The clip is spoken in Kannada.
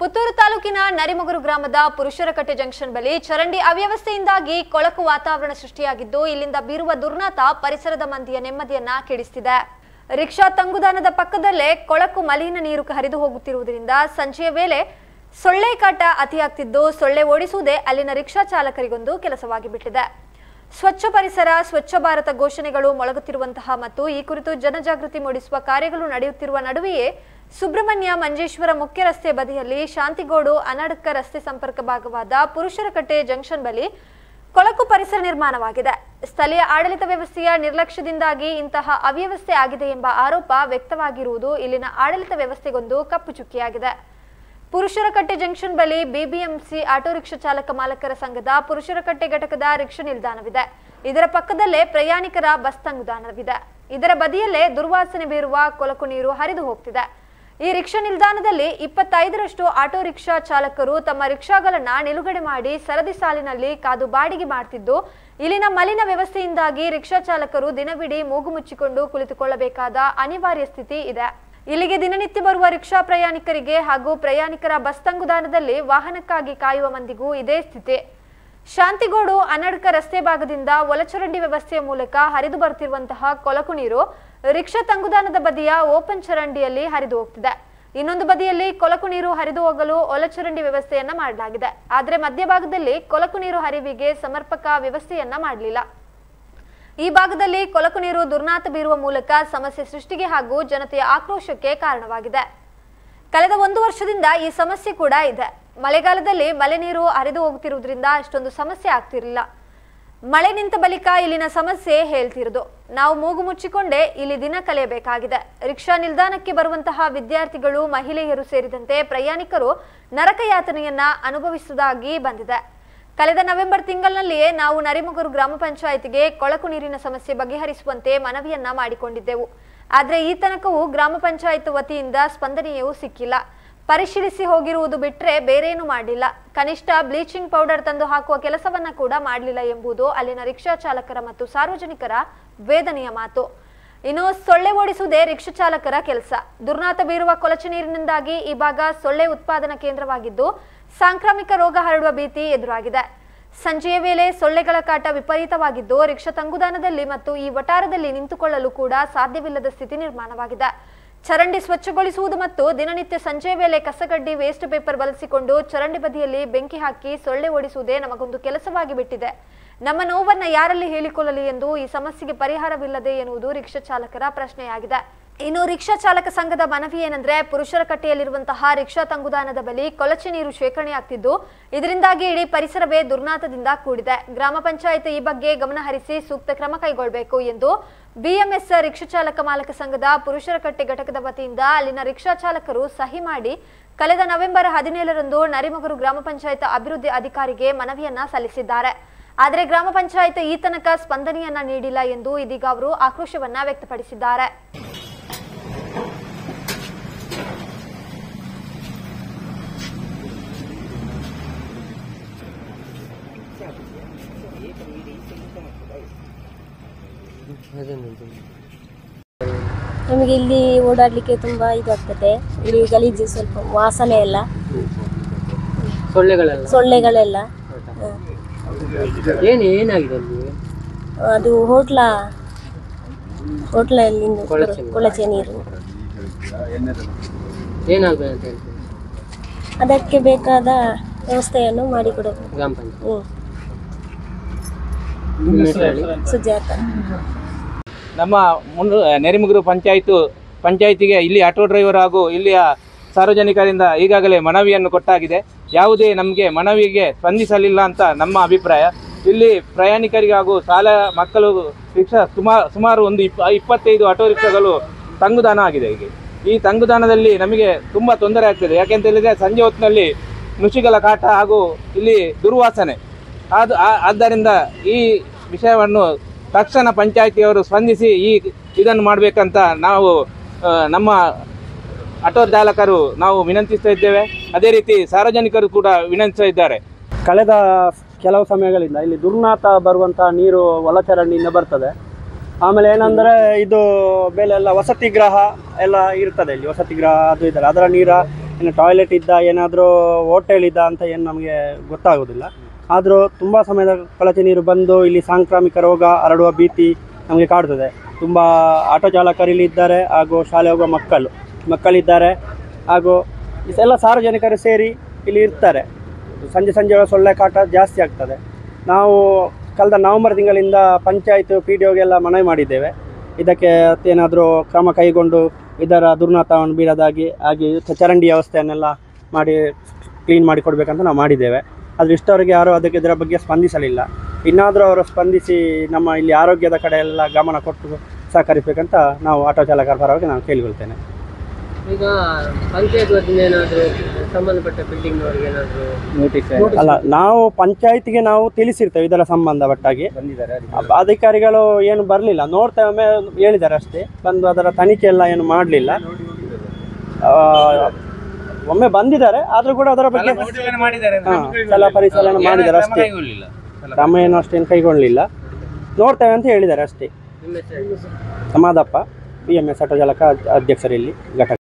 ಪುತ್ತೂರು ತಾಲೂಕಿನ ನರಿಮಗುರು ಗ್ರಾಮದ ಪುರುಷರಕಟ್ಟೆ ಜಂಕ್ಷನ್ ಬಳಿ ಚರಂಡಿ ಅವ್ಯವಸ್ಥೆಯಿಂದಾಗಿ ಕೊಳಕು ವಾತಾವರಣ ಸೃಷ್ಟಿಯಾಗಿದ್ದು ಇಲ್ಲಿಂದ ಬೀರುವ ದುರ್ನಾತ ಪರಿಸರದ ಮಂದಿಯ ನೆಮ್ಮದಿಯನ್ನ ಕೆಡಿಸ್ತಿದೆ ರಿಕ್ಷಾ ತಂಗುದಾನದ ಪಕ್ಕದಲ್ಲೇ ಕೊಳಕು ಮಲಿನ ನೀರು ಹರಿದು ಹೋಗುತ್ತಿರುವುದರಿಂದ ಸಂಜೆಯ ವೇಳೆ ಸೊಳ್ಳೆ ಕಾಟ ಅತಿಯಾಗ್ತಿದ್ದು ಸೊಳ್ಳೆ ಓಡಿಸುವುದೇ ಅಲ್ಲಿನ ರಿಕ್ಷಾ ಚಾಲಕರಿಗೊಂದು ಕೆಲಸವಾಗಿ ಬಿಟ್ಟಿದೆ ಸ್ವಚ್ಛ ಪರಿಸರ ಸ್ವಚ್ಛ ಭಾರತ ಘೋಷಣೆಗಳು ಮೊಳಗುತ್ತಿರುವಂತಹ ಮತ್ತು ಈ ಕುರಿತು ಜನಜಾಗೃತಿ ಮೂಡಿಸುವ ಕಾರ್ಯಗಳು ನಡೆಯುತ್ತಿರುವ ನಡುವೆಯೇ ಸುಬ್ರಹ್ಮಣ್ಯ ಮಂಜೇಶ್ವರ ಮುಖ್ಯ ರಸ್ತೆ ಬದಿಯಲ್ಲಿ ಶಾಂತಿಗೋಡು ಅನಡ್ಕ ರಸ್ತೆ ಸಂಪರ್ಕ ಭಾಗವಾದ ಪುರುಷರಕಟ್ಟೆ ಜಂಕ್ಷನ್ ಬಳಿ ಕೊಳಕು ಪರಿಸರ ನಿರ್ಮಾಣವಾಗಿದೆ ಸ್ಥಳೀಯ ಆಡಳಿತ ವ್ಯವಸ್ಥೆಯ ನಿರ್ಲಕ್ಷ್ಯದಿಂದಾಗಿ ಇಂತಹ ಅವ್ಯವಸ್ಥೆ ಆಗಿದೆ ಎಂಬ ಆರೋಪ ವ್ಯಕ್ತವಾಗಿರುವುದು ಇಲ್ಲಿನ ಆಡಳಿತ ವ್ಯವಸ್ಥೆಗೊಂದು ಕಪ್ಪು ಚುಕ್ಕಿಯಾಗಿದೆ ಪುರುಷರಕಟ್ಟೆ ಜಂಕ್ಷನ್ ಬಳಿ ಬಿಬಿಎಂಸಿ ಆಟೋ ರಿಕ್ಷಾ ಚಾಲಕ ಮಾಲಕರ ಸಂಘದ ಪುರುಷರಕಟ್ಟೆ ಘಟಕದ ರಿಕ್ಷಾ ನಿಲ್ದಾಣವಿದೆ ಇದರ ಪಕ್ಕದಲ್ಲೇ ಪ್ರಯಾಣಿಕರ ಬಸ್ ತಂಗುದಾಣವಿದೆ ಇದರ ಬದಿಯಲ್ಲೇ ದುರ್ವಾಸನೆ ಬೀರುವ ಕೊಳಕು ನೀರು ಹರಿದು ಹೋಗ್ತಿದೆ ಈ ರಿಕ್ಷಾ ನಿಲ್ದಾಣದಲ್ಲಿ ಇಪ್ಪತ್ತೈದರಷ್ಟು ಆಟೋ ರಿಕ್ಷಾ ಚಾಲಕರು ತಮ್ಮ ರಿಕ್ಷಾಗಳನ್ನ ನಿಲುಗಡೆ ಮಾಡಿ ಸರದಿ ಸಾಲಿನಲ್ಲಿ ಕಾದು ಬಾಡಿಗೆ ಮಾಡ್ತಿದ್ದು ಇಲ್ಲಿನ ಮಲಿನ ವ್ಯವಸ್ಥೆಯಿಂದಾಗಿ ರಿಕ್ಷಾ ಚಾಲಕರು ದಿನವಿಡೀ ಮೂಗು ಮುಚ್ಚಿಕೊಂಡು ಕುಳಿತುಕೊಳ್ಳಬೇಕಾದ ಅನಿವಾರ್ಯ ಸ್ಥಿತಿ ಇದೆ ಇಲ್ಲಿಗೆ ದಿನನಿತ್ಯ ಬರುವ ರಿಕ್ಷಾ ಪ್ರಯಾಣಿಕರಿಗೆ ಹಾಗೂ ಪ್ರಯಾಣಿಕರ ಬಸ್ ತಂಗುದಾಣದಲ್ಲಿ ವಾಹನಕ್ಕಾಗಿ ಕಾಯುವ ಮಂದಿಗೂ ಇದೇ ಸ್ಥಿತಿ ಶಾಂತಿಗೋಡು ಅನಡ್ಕ ರಸ್ತೆ ಭಾಗದಿಂದ ಒಳಚರಂಡಿ ವ್ಯವಸ್ಥೆಯ ಮೂಲಕ ಹರಿದು ಬರುತ್ತಿರುವಂತಹ ಕೊಳಕು ನೀರು ರಿಕ್ಷಾ ತಂಗುದಾಣದ ಬದಿಯ ಓಪನ್ ಚರಂಡಿಯಲ್ಲಿ ಹರಿದು ಹೋಗ್ತಿದೆ ಇನ್ನೊಂದು ಬದಿಯಲ್ಲಿ ಕೊಳಕು ನೀರು ಹರಿದು ಹೋಗಲು ಒಳಚರಂಡಿ ವ್ಯವಸ್ಥೆಯನ್ನ ಮಾಡಲಾಗಿದೆ ಆದರೆ ಮಧ್ಯಭಾಗದಲ್ಲಿ ಕೊಳಕು ನೀರು ಹರಿವಿಗೆ ಸಮರ್ಪಕ ವ್ಯವಸ್ಥೆಯನ್ನ ಮಾಡಲಿಲ್ಲ ಈ ಭಾಗದಲ್ಲಿ ಕೊಳಕು ನೀರು ದುರ್ನಾತ ಬೀರುವ ಮೂಲಕ ಸಮಸ್ಯೆ ಸೃಷ್ಟಿಗೆ ಹಾಗೂ ಜನತೆಯ ಆಕ್ರೋಶಕ್ಕೆ ಕಾರಣವಾಗಿದೆ ಕಳೆದ ಒಂದು ವರ್ಷದಿಂದ ಈ ಸಮಸ್ಯೆ ಕೂಡ ಇದೆ ಮಳೆಗಾಲದಲ್ಲಿ ಮಳೆ ನೀರು ಹರಿದು ಹೋಗುತ್ತಿರುವುದರಿಂದ ಅಷ್ಟೊಂದು ಸಮಸ್ಯೆ ಆಗ್ತಿರಲಿಲ್ಲ ಮಳೆ ನಿಂತ ಬಳಿಕ ಇಲ್ಲಿನ ಸಮಸ್ಯೆ ಹೇಳ್ತಿರೋದು ನಾವು ಮೂಗು ಮುಚ್ಚಿಕೊಂಡೇ ಇಲ್ಲಿ ದಿನ ಕಳೆಯಬೇಕಾಗಿದೆ ರಿಕ್ಷಾ ನಿಲ್ದಾಣಕ್ಕೆ ಬರುವಂತಹ ವಿದ್ಯಾರ್ಥಿಗಳು ಮಹಿಳೆಯರು ಸೇರಿದಂತೆ ಪ್ರಯಾಣಿಕರು ನರಕಯಾತನೆಯನ್ನ ಅನುಭವಿಸುವುದಾಗಿ ಬಂದಿದೆ ಕಳೆದ ನವೆಂಬರ್ ತಿಂಗಳಿನಲ್ಲಿಯೇ ನಾವು ನರಿಮುಗರು ಗ್ರಾಮ ಪಂಚಾಯಿತಿಗೆ ಕೊಳಕು ನೀರಿನ ಸಮಸ್ಯೆ ಬಗೆಹರಿಸುವಂತೆ ಮನವಿಯನ್ನ ಮಾಡಿಕೊಂಡಿದ್ದೆವು ಆದರೆ ಈ ತನಕವೂ ಗ್ರಾಮ ಪಂಚಾಯತ್ ವತಿಯಿಂದ ಸ್ಪಂದನೆಯೂ ಸಿಕ್ಕಿಲ್ಲ ಪರಿಶೀಲಿಸಿ ಹೋಗಿರುವುದು ಬಿಟ್ರೆ ಬೇರೇನು ಮಾಡಲಿಲ್ಲ ಕನಿಷ್ಠ ಬ್ಲೀಚಿಂಗ್ ಪೌಡರ್ ತಂದು ಹಾಕುವ ಕೆಲಸವನ್ನ ಕೂಡ ಮಾಡಲಿಲ್ಲ ಎಂಬುದು ಅಲ್ಲಿನ ರಿಕ್ಷಾ ಚಾಲಕರ ಮತ್ತು ಸಾರ್ವಜನಿಕರ ವೇದನೆಯ ಮಾತು ಇನ್ನು ಸೊಳ್ಳೆ ಓಡಿಸುವುದೇ ರಿಕ್ಷಾ ಚಾಲಕರ ಕೆಲಸ ದುರ್ನಾತ ಬೀರುವ ಕೊಳಚೆ ನೀರಿನಿಂದಾಗಿ ಈ ಭಾಗ ಸೊಳ್ಳೆ ಉತ್ಪಾದನಾ ಕೇಂದ್ರವಾಗಿದ್ದು ಸಾಂಕ್ರಾಮಿಕ ರೋಗ ಹರಡುವ ಭೀತಿ ಎದುರಾಗಿದೆ ಸಂಜೆಯ ವೇಳೆ ಸೊಳ್ಳೆಗಳ ಕಾಟ ವಿಪರೀತವಾಗಿದ್ದು ರಿಕ್ಷಾ ತಂಗುದಾಣದಲ್ಲಿ ಮತ್ತು ಈ ವಟಾರದಲ್ಲಿ ನಿಂತುಕೊಳ್ಳಲು ಕೂಡ ಸಾಧ್ಯವಿಲ್ಲದ ಸ್ಥಿತಿ ನಿರ್ಮಾಣವಾಗಿದೆ ಚರಂಡಿ ಸ್ವಚ್ಛಗೊಳಿಸುವುದು ಮತ್ತು ದಿನನಿತ್ಯ ಸಂಜೆಯ ವೇಳೆ ಕಸಗಡ್ಡಿ ವೇಸ್ಟ್ ಪೇಪರ್ ಬಳಸಿಕೊಂಡು ಚರಂಡಿ ಬದಿಯಲ್ಲಿ ಬೆಂಕಿ ಹಾಕಿ ಸೊಳ್ಳೆ ಓಡಿಸುವುದೇ ನಮಗೊಂದು ಕೆಲಸವಾಗಿ ಬಿಟ್ಟಿದೆ ನಮ್ಮ ನೋವನ್ನ ಯಾರಲ್ಲಿ ಹೇಳಿಕೊಳ್ಳಲಿ ಎಂದು ಈ ಸಮಸ್ಯೆಗೆ ಪರಿಹಾರವಿಲ್ಲದೆ ಎನ್ನುವುದು ರಿಕ್ಷಾ ಚಾಲಕರ ಪ್ರಶ್ನೆಯಾಗಿದೆ ಇನ್ನು ರಿಕ್ಷಾ ಚಾಲಕ ಸಂಘದ ಮನವಿ ಏನಂದ್ರೆ ಪುರುಷರ ಕಟ್ಟೆಯಲ್ಲಿರುವಂತಹ ರಿಕ್ಷಾ ತಂಗುದಾಣದ ಬಳಿ ಕೊಳಚೆ ನೀರು ಶೇಖರಣೆಯಾಗ್ತಿದ್ದು ಇದರಿಂದಾಗಿ ಇಡೀ ಪರಿಸರವೇ ದುರ್ನಾತದಿಂದ ಕೂಡಿದೆ ಗ್ರಾಮ ಪಂಚಾಯತ್ ಈ ಬಗ್ಗೆ ಗಮನ ಹರಿಸಿ ಸೂಕ್ತ ಕ್ರಮ ಕೈಗೊಳ್ಳಬೇಕು ಎಂದು ಬಿಎಂಎಸ್ ರಿಕ್ಷಾ ಚಾಲಕ ಮಾಲಕ ಸಂಘದ ಪುರುಷರ ಕಟ್ಟೆ ಘಟಕದ ವತಿಯಿಂದ ಅಲ್ಲಿನ ರಿಕ್ಷಾ ಚಾಲಕರು ಸಹಿ ಮಾಡಿ ಕಳೆದ ನವೆಂಬರ್ ಹದಿನೇಳರಂದು ನರಿಮಗರು ಗ್ರಾಮ ಪಂಚಾಯತ್ ಅಭಿವೃದ್ಧಿ ಅಧಿಕಾರಿಗೆ ಮನವಿಯನ್ನ ಸಲ್ಲಿಸಿದ್ದಾರೆ ಆದರೆ ಗ್ರಾಮ ಪಂಚಾಯತ್ ಈ ತನಕ ಸ್ಪಂದನೆಯನ್ನ ನೀಡಿಲ್ಲ ಎಂದು ಇದೀಗ ಅವರು ಆಕ್ರೋಶವನ್ನ ವ್ಯಕ್ತಪಡಿಸಿದ್ದಾರೆ ನಮಗೆ ಇಲ್ಲಿ ಓಡಾಡಲಿಕ್ಕೆ ತುಂಬ ಇದಾಗ್ತದೆ ಇಲ್ಲಿ ಗಲೀಜು ಸ್ವಲ್ಪ ವಾಸನೆ ಎಲ್ಲ ಸೊಳ್ಳೆಗಳೆಲ್ಲ ಸೊಳ್ಳೆಗಳೆಲ್ಲ ಹ. ಏನು ಏನಾಗಿದೆ ಅಲ್ಲಿ ಅದು ಹೋಟ್ಲ ಹೋಟ್ಲಲ್ಲಿ ಕೊಳಚೆ ನೀರು. ಕೊಳಚೆ ನೀರು ಏನಾಗ್ಬೇಕು ಅಂತ ಹೇಳ್ತೀವಿ ಅದಕ್ಕೆ ಬೇಕಾದ ವ್ಯವಸ್ಥೆಯನ್ನು ಮಾಡಿಕೊಡಬೇಕು ಗ್ರಾಮ ಪಂಚಾಯತ್ ಹ್ಞೂ ನಿಮ್ಮ ಹೆಸರು ಹೇಳಿ ಸುಜಾತ ನಮ್ಮ ಮುನ್ ನೆರಿಮುಗುರು ಪಂಚಾಯಿತು ಪಂಚಾಯಿತಿಗೆ ಇಲ್ಲಿ ಆಟೋ ಡ್ರೈವರ್ ಹಾಗೂ ಇಲ್ಲಿಯ ಸಾರ್ವಜನಿಕರಿಂದ ಈಗಾಗಲೇ ಮನವಿಯನ್ನು ಕೊಟ್ಟಾಗಿದೆ ಯಾವುದೇ ನಮಗೆ ಮನವಿಗೆ ಸ್ಪಂದಿಸಲಿಲ್ಲ ಅಂತ ನಮ್ಮ ಅಭಿಪ್ರಾಯ ಇಲ್ಲಿ ಪ್ರಯಾಣಿಕರಿಗೆ ಹಾಗೂ ಶಾಲಾ ಮಕ್ಕಳು ರಿಕ್ಷಾ ಸುಮಾರು ಸುಮಾರು ಒಂದು ಇಪ್ಪ ಇಪ್ಪತ್ತೈದು ಆಟೋ ರಿಕ್ಷಾಗಳು ತಂಗುದಾಣ ಆಗಿದೆ ಈಗ ಈ ತಂಗುದಾಣದಲ್ಲಿ ನಮಗೆ ತುಂಬ ತೊಂದರೆ ಆಗ್ತದೆ ಯಾಕೆಂತ ಹೇಳಿದರೆ ಸಂಜೆ ಹೊತ್ತಿನಲ್ಲಿ ನುಷಿಗಳ ಕಾಟ ಹಾಗೂ ಇಲ್ಲಿ ದುರ್ವಾಸನೆ ಆದ ಆ- ಆದ್ದರಿಂದ ಈ ವಿಷಯವನ್ನು ತಕ್ಷಣ ಪಂಚಾಯಿತಿಯವರು ಸ್ಪಂದಿಸಿ ಈ ಇದನ್ನು ಮಾಡಬೇಕಂತ ನಾವು ಆ, ನಮ್ಮ ಆಟೋ ಚಾಲಕರು ನಾವು ವಿನಂತಿಸ್ತಾ ಇದ್ದೇವೆ ಅದೇ ರೀತಿ ಸಾರ್ವಜನಿಕರು ಕೂಡ ವಿನಂತಿಸ್ತಾ ಇದ್ದಾರೆ ಕಳೆದ ಕೆಲವು ಸಮಯಗಳಿಂದ ಇಲ್ಲಿ ದುರ್ನಾತ ಬರುವಂಥ ನೀರು ಒಳಚರಂಡಿಯಿಂದ ಬರ್ತದೆ ಆಮೇಲೆ ಏನಂದರೆ ಇದು ಮೇಲೆ ಎಲ್ಲ ವಸತಿ ಗೃಹ ಎಲ್ಲ ಇರ್ತದೆ ಇಲ್ಲಿ ವಸತಿ ಗೃಹ ಅದು ಇದೆಲ್ಲ ಅದರ ನೀರ ಇನ್ನು ಟಾಯ್ಲೆಟ್ ಇದ್ದ ಏನಾದರೂ ಹೋಟೆಲ್ ಇದ್ದ ಅಂತ ಏನು ನಮಗೆ ಗೊತ್ತಾಗೋದಿಲ್ಲ ಆದರೂ ತುಂಬ ಸಮಯದ ಕೊಳಚೆ ನೀರು ಬಂದು ಇಲ್ಲಿ ಸಾಂಕ್ರಾಮಿಕ ರೋಗ ಹರಡುವ ಭೀತಿ ನಮಗೆ ಕಾಡ್ತದೆ ತುಂಬ ಆಟೋ ಚಾಲಕರು ಇಲ್ಲಿ ಇದ್ದಾರೆ ಹಾಗೂ ಶಾಲೆ ಹೋಗುವ ಮಕ್ಕಳು ಮಕ್ಕಳಿದ್ದಾರೆ ಹಾಗೂ ಎಲ್ಲ ಸಾರ್ವಜನಿಕರು ಸೇರಿ ಇಲ್ಲಿ ಇರ್ತಾರೆ ಸಂಜೆ ಸಂಜೆ ಸೊಳ್ಳೆ ಕಾಟ ಜಾಸ್ತಿ ಆಗ್ತದೆ ನಾವು ಕಳೆದ ನವೆಂಬರ್ ತಿಂಗಳಿಂದ ಪಂಚಾಯತ್ ಪಿ ಡಿ ಒಗೆಲ್ಲ ಮನವಿ ಮಾಡಿದ್ದೇವೆ ಇದಕ್ಕೆ ಏನಾದರೂ ಕ್ರಮ ಕೈಗೊಂಡು ಇದರ ದುರ್ನಾತವನ್ನು ಬೀಳದಾಗಿ ಹಾಗೆ ಚರಂಡಿ ವ್ಯವಸ್ಥೆಯನ್ನೆಲ್ಲ ಮಾಡಿ ಕ್ಲೀನ್ ಮಾಡಿ ಕೊಡಬೇಕಂತ ನಾವು ಮಾಡಿದ್ದೇವೆ ಆದರೆ ಇಷ್ಟವರೆಗೆ ಯಾರೂ ಅದಕ್ಕೆ ಇದರ ಬಗ್ಗೆ ಸ್ಪಂದಿಸಲಿಲ್ಲ ಇನ್ನಾದರೂ ಅವರು ಸ್ಪಂದಿಸಿ ನಮ್ಮ ಇಲ್ಲಿ ಆರೋಗ್ಯದ ಕಡೆ ಎಲ್ಲ ಗಮನ ಕೊಟ್ಟು ಸಹಕರಿಸಬೇಕಂತ ನಾವು ಆಟೋ ಚಾಲಕರ ಪರವಾಗಿ ನಾನು ಕೇಳಿಕೊಳ್ತೇನೆ ಈಗ ಪಂಚಾಯತ್ ವತಿಯಿಂದ ಏನಾದ್ರು ಸಂಬಂಧಪಟ್ಟ ಬಿಲ್ಡಿಂಗ್ ಅವ್ರಿಗೆ ಏನಾದ್ರು ನೋಟಿಸ್ ಅಲ್ಲ ನಾವು ಪಂಚಾಯತಿಗೆ ನಾವು ತಿಳಿಸಿರ್ತೇವೆ ಇದರ ಸಂಬಂಧಪಟ್ಟಾಗಿ ಬಂದಿದ್ದಾರೆ ಅಪ್- ಅಧಿಕಾರಿಗಳು ಏನು ಬರಲಿಲ್ಲ ನೋಡ್ತೇವೆ ಒಮ್ಮೆ ಹೇಳಿದ್ದಾರೆ ಅಷ್ಟೇ ಬಂದು ಅದರ ತನಿಖೆ ಎಲ್ಲ ಏನು ಮಾಡಲಿಲ್ಲ ಒಮ್ಮೆ ಬಂದಿದ್ದಾರೆ ಆದರೂ ಕೂಡ ಅದರ ಬಗ್ಗೆ ಮಾಡಿದ್ದಾರೆ ಹಾ, ಸ್ಥಳ ಪರಿಶೀಲನೆ ಮಾಡಿದ್ದಾರೆ ಅಷ್ಟೇ ಕ್ರಮ ಏನು ಅಷ್ಟೇನು ಕೈಗೊಳ್ಳಲಿಲ್ಲ ನೋಡ್ತೇವೆ ಅಂತ ಹೇಳಿದ್ದಾರೆ ಅಷ್ಟೇ ನಿಮ್ಮ ಹೆಸರು Samadappa B M S auto ಚಾಲಕ ಅಧ್ಯಕ್ಷರಲ್ಲಿ ಘಟಕ